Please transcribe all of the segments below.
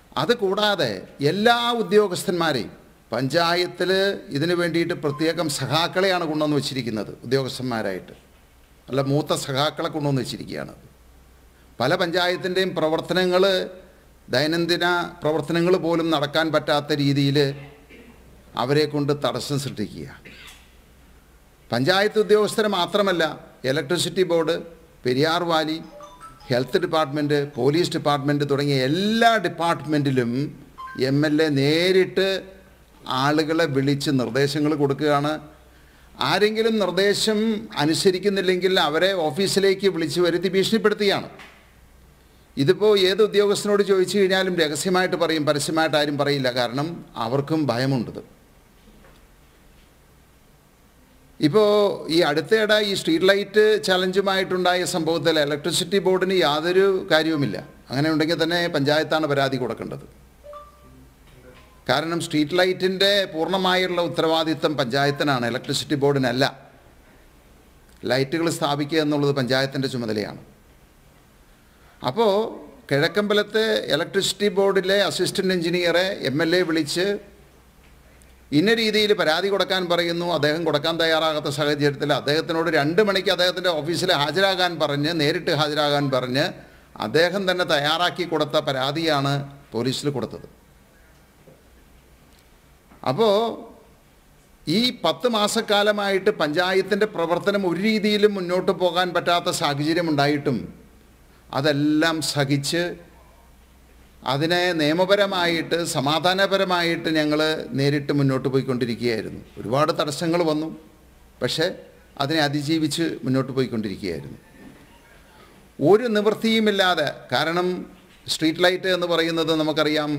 അത് കൂടാതെ എല്ലാ ഉദ്യോഗസ്ഥന്മാരെയും പഞ്ചായത്തിൽ ഇതിനു വേണ്ടിയിട്ട് പ്രത്യേകം സഖാക്കളെയാണ് കൊണ്ടുവന്ന് വെച്ചിരിക്കുന്നത് ഉദ്യോഗസ്ഥന്മാരായിട്ട് അല്ല മൂത്ത സഖാക്കളെ കൊണ്ടുവന്ന് വെച്ചിരിക്കുകയാണ് പല പഞ്ചായത്തിൻ്റെയും പ്രവർത്തനങ്ങൾ ദൈനംദിന പ്രവർത്തനങ്ങൾ പോലും നടക്കാൻ പറ്റാത്ത രീതിയിൽ അവരെ കൊണ്ട് തടസ്സം സൃഷ്ടിക്കുക പഞ്ചായത്ത് ഉദ്യോഗസ്ഥരെ മാത്രമല്ല electricity board Periyar valley health department police department തുടങ്ങിയ എല്ലാ ഡിപ്പാർട്ട്മെൻറ്റിലും എം എൽ എ നേരിട്ട് ആളുകളെ വിളിച്ച് നിർദ്ദേശങ്ങൾ കൊടുക്കുകയാണ് ആരെങ്കിലും നിർദ്ദേശം അനുസരിക്കുന്നില്ലെങ്കിൽ അവരെ ഓഫീസിലേക്ക് വിളിച്ച് വരുത്തി ഭീഷണിപ്പെടുത്തുകയാണ് ഇതിപ്പോൾ ഏത് ഉദ്യോഗസ്ഥനോട് ചോദിച്ചു കഴിഞ്ഞാലും രഹസ്യമായിട്ട് പറയും പരസ്യമായിട്ട് ആരും പറയില്ല കാരണം അവർക്കും ഭയമുണ്ടത് ഇപ്പോൾ ഈ അടുത്തിടെ ഈ സ്ട്രീറ്റ് ലൈറ്റ് ചലഞ്ചുമായിട്ടുണ്ടായ സംഭവത്തിൽ ഇലക്ട്രിസിറ്റി ബോർഡിന് യാതൊരു കാര്യവുമില്ല അങ്ങനെ ഉണ്ടെങ്കിൽ തന്നെ പഞ്ചായത്താണ് പരാതി കൊടുക്കേണ്ടത് കാരണം സ്ട്രീറ്റ് ലൈറ്റിൻ്റെ പൂർണ്ണമായുള്ള ഉത്തരവാദിത്തം പഞ്ചായത്തിനാണ് ഇലക്ട്രിസിറ്റി ബോർഡിനല്ല ലൈറ്റുകൾ സ്ഥാപിക്കുക എന്നുള്ളത് പഞ്ചായത്തിൻ്റെ ചുമതലയാണ് അപ്പോൾ കിഴക്കമ്പലത്തെ ഇലക്ട്രിസിറ്റി ബോർഡിലെ അസിസ്റ്റൻ്റ് എഞ്ചിനീയറെ എം എൽ എ വിളിച്ച് ഇന്ന രീതിയിൽ പരാതി കൊടുക്കാൻ പറയുന്നു അദ്ദേഹം കൊടുക്കാൻ തയ്യാറാകാത്ത സാഹചര്യത്തിൽ അദ്ദേഹത്തിനോട് രണ്ട് മണിക്ക് അദ്ദേഹത്തിൻ്റെ ഓഫീസിൽ ഹാജരാകാൻ പറഞ്ഞ് നേരിട്ട് ഹാജരാകാൻ പറഞ്ഞ് അദ്ദേഹം തന്നെ തയ്യാറാക്കി കൊടുത്ത പരാതിയാണ് പോലീസിൽ കൊടുത്തത് അപ്പോൾ ഈ പത്ത് മാസക്കാലമായിട്ട് പഞ്ചായത്തിൻ്റെ പ്രവർത്തനം ഒരു രീതിയിലും മുന്നോട്ട് പോകാൻ പറ്റാത്ത സാഹചര്യം ഉണ്ടായിട്ടും അതെല്ലാം സഹിച്ച് അതിനെ നിയമപരമായിട്ട് സമാധാനപരമായിട്ട് ഞങ്ങൾ നേരിട്ട് മുന്നോട്ട് പോയിക്കൊണ്ടിരിക്കുകയായിരുന്നു ഒരുപാട് തടസ്സങ്ങൾ വന്നു പക്ഷേ അതിനെ അതിജീവിച്ച് മുന്നോട്ട് പോയിക്കൊണ്ടിരിക്കുകയായിരുന്നു ഒരു നിവൃത്തിയുമില്ലാതെ കാരണം സ്ട്രീറ്റ് ലൈറ്റ് എന്ന് പറയുന്നത് നമുക്കറിയാം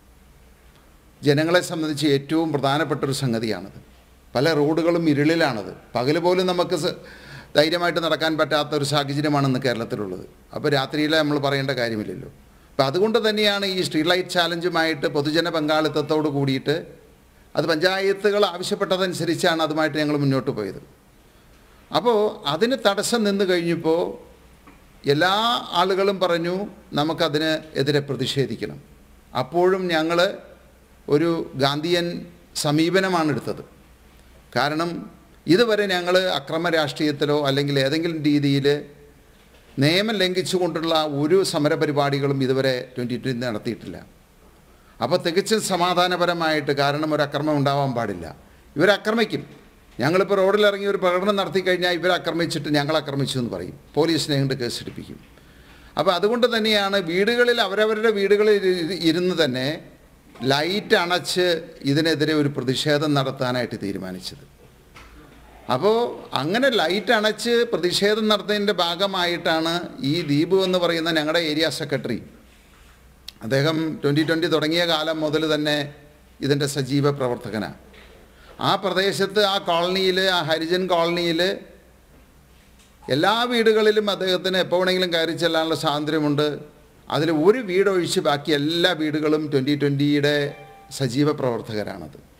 ജനങ്ങളെ സംബന്ധിച്ച് ഏറ്റവും പ്രധാനപ്പെട്ട ഒരു സംഗതിയാണത് പല റോഡുകളും ഇരുളിലാണത് പകൽ പോലും നമുക്ക് സ- ധൈര്യമായിട്ട് നടക്കാൻ പറ്റാത്ത ഒരു സാഹചര്യമാണെന്ന് കേരളത്തിലുള്ളത് അപ്പോൾ രാത്രിയിലെ നമ്മൾ പറയേണ്ട കാര്യമില്ലല്ലോ അപ്പോൾ അതുകൊണ്ട് തന്നെയാണ് ഈ സ്ട്രീറ്റ് ലൈറ്റ് ചാലഞ്ചുമായിട്ട് പൊതുജന പങ്കാളിത്തത്തോട് കൂടിയിട്ട് അത് പഞ്ചായത്തുകൾ ആവശ്യപ്പെട്ടതനുസരിച്ചാണ് അതുമായിട്ട് ഞങ്ങൾ മുന്നോട്ട് പോയത് അപ്പോൾ അതിന് തടസ്സം നിന്ന് കഴിഞ്ഞപ്പോൾ എല്ലാ ആളുകളും പറഞ്ഞു നമുക്കതിന് എതിരെ പ്രതിഷേധിക്കണം അപ്പോഴും ഞങ്ങൾ ഒരു ഗാന്ധിയൻ സമീപനമാണ് എടുത്തത് കാരണം ഇതുവരെ ഞങ്ങൾ അക്രമ രാഷ്ട്രീയത്തിലോ അല്ലെങ്കിൽ ഏതെങ്കിലും രീതിയിൽ നിയമം ലംഘിച്ചുകൊണ്ടുള്ള ഒരു സമരപരിപാടികളും ഇതുവരെ ട്വൻറ്റി ട്വൻറ്റി നടത്തിയിട്ടില്ല അപ്പോൾ തികച്ചും സമാധാനപരമായിട്ട് കാരണം ഒരു അക്രമം ഉണ്ടാവാൻ പാടില്ല ഇവരക്രമിക്കും ഞങ്ങളിപ്പോൾ റോഡിലിറങ്ങി ഒരു പ്രകടനം നടത്തി കഴിഞ്ഞാൽ ഇവരെ ആക്രമിച്ചിട്ട് ഞങ്ങൾ ആക്രമിച്ചു എന്ന് പറയും പോലീസിനെ കൊണ്ട് കേസെടുപ്പിക്കും അപ്പോൾ അതുകൊണ്ട് തന്നെയാണ് വീടുകളിൽ അവരവരുടെ വീടുകളിൽ ഇരു- ഇരുന്ന് തന്നെ ലൈറ്റ് അണച്ച് ഇതിനെതിരെ ഒരു പ്രതിഷേധം നടത്താനായിട്ട് തീരുമാനിച്ചത് അപ്പോൾ അങ്ങനെ ലൈറ്റ് അണച്ച് പ്രതിഷേധം നടത്തുന്നതിൻ്റെ ഭാഗമായിട്ടാണ് ഈ ദീപു എന്ന് പറയുന്ന ഞങ്ങളുടെ ഏരിയ സെക്രട്ടറി അദ്ദേഹം ട്വൻ്റി ട്വൻ്റി തുടങ്ങിയ കാലം മുതൽ തന്നെ ഇതിൻ്റെ സജീവ പ്രവർത്തകനാണ് ആ പ്രദേശത്ത് ആ കോളനിയിൽ ആ ഹരിജൻ കോളനിയിൽ എല്ലാ വീടുകളിലും അദ്ദേഹത്തിന് എപ്പോൾ വേണമെങ്കിലും കയറി ചെല്ലാനുള്ള സ്വാതന്ത്ര്യമുണ്ട് അതിൽ ഒരു വീടൊഴിച്ച് ബാക്കി എല്ലാ വീടുകളും ട്വൻ്റി ട്വൻ്റിയുടെ സജീവ പ്രവർത്തകരാണത്